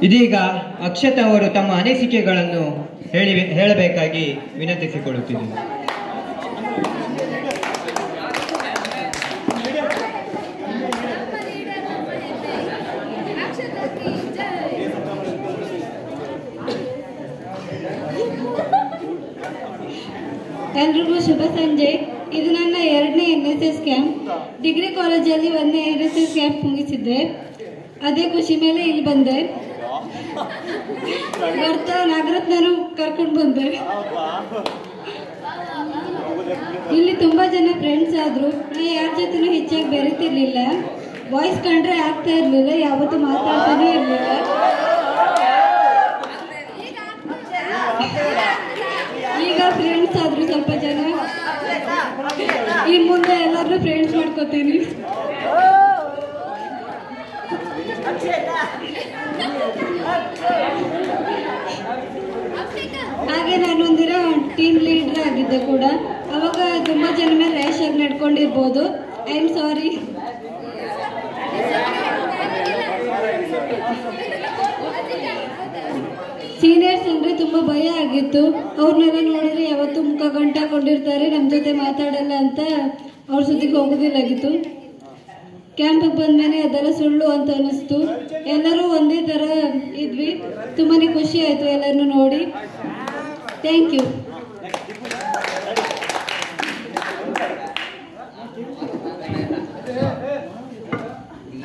ಇದೀಗ ಅಕ್ಷತಾ ಅವರು ತಮ್ಮ ಅನಿಸಿಕೆಗಳನ್ನು ಹೇಳಿ ಹೇಳಬೇಕಾಗಿ ವಿನಂತಿಸಿಕೊಳ್ಳುತ್ತಿದ್ದೇನೆ ಎಲ್ರಿಗೂ ಶುಭ ಸಂಜೆ ಇದು ನನ್ನ ಎರಡನೇ N S S camp degree ಕಾಲೇಜಲ್ಲಿ ಒಂದನೇ ಎನ್ ಎಸ್ ಎಸ್ ಕ್ಯಾಂಪ್ ಮುಗಿಸಿದ್ದೆ ಅದೇ ಖುಷಿ ಮೇಲೆ ಇಲ್ಲಿ ಬಂದೆ ಬರ್ತಾ ನಾಗರತ್ನನು ಕರ್ಕೊಂಡು ಬಂದೆ ಇಲ್ಲಿ ತುಂಬಾ ಜನ ಫ್ರೆಂಡ್ಸ್ ಆದ್ರು ನಾ ಯಾರ ಜೊತೆನೂ ಹೆಚ್ಚಾಗಿ ಬೆರೀತಿರ್ಲಿಲ್ಲ ವಾಯ್ಸ್ ಕಂಡ್ರೆ ಆಗ್ತಾ ಇರ್ಲಿಲ್ಲ ಯಾವತ್ತೂ ಮಾತಾಡ್ತಾನೆ ಇರ್ಲಿಲ್ಲ ಈಗ ಫ್ರೆಂಡ್ಸ್ ಆದ್ರು ಸ್ವಲ್ಪ ಜನ ಇನ್ ಮುಂದೆ ಎಲ್ಲಾರು ಫ್ರೆಂಡ್ಸ್ ಮಾಡ್ಕೋತೀನಿ ಹಾಗೆ ನಾನೊಂದಿನ ಟೀಮ್ ಲೀಡರ್ ಆಗಿದ್ದೆ ಕೂಡ ಅವಾಗ ತುಂಬಾ ಜನ ಮೇಲೆ ರ್ಯಾಶ್ ಆಗಿ ನಡ್ಕೊಂಡಿರ್ಬೋದು ಐ ಆಮ್ ಸಾರಿ ಸೀನಿಯರ್ಸ್ ಅಂದ್ರೆ ತುಂಬಾ ಭಯ ಆಗಿತ್ತು ಅವ್ರನ್ನೆಲ್ಲ ನೋಡಿದ್ರೆ ಯಾವತ್ತೂ ಮುಖ ಗಂಟ ಕೊಂಡಿರ್ತಾರೆ ನಮ್ಮ ಜೊತೆ ಮಾತಾಡಲ್ಲ ಅಂತ ಅವ್ರ ಜೊತೆಗೆ ಹೋಗೋದಿಲ್ಲಾಗಿತ್ತು ಕ್ಯಾಂಪಿಗೆ ಬಂದ್ಮೇಲೆ ಅದೆಲ್ಲ ಸುಳ್ಳು ಅಂತ ಅನಿಸ್ತು ಎಲ್ಲರೂ ಒಂದೇ ಥರ ಇದ್ವಿ ತುಂಬಾನೇ ಖುಷಿ ಆಯ್ತು ಎಲ್ಲರನ್ನು ನೋಡಿ ಥ್ಯಾಂಕ್ ಯು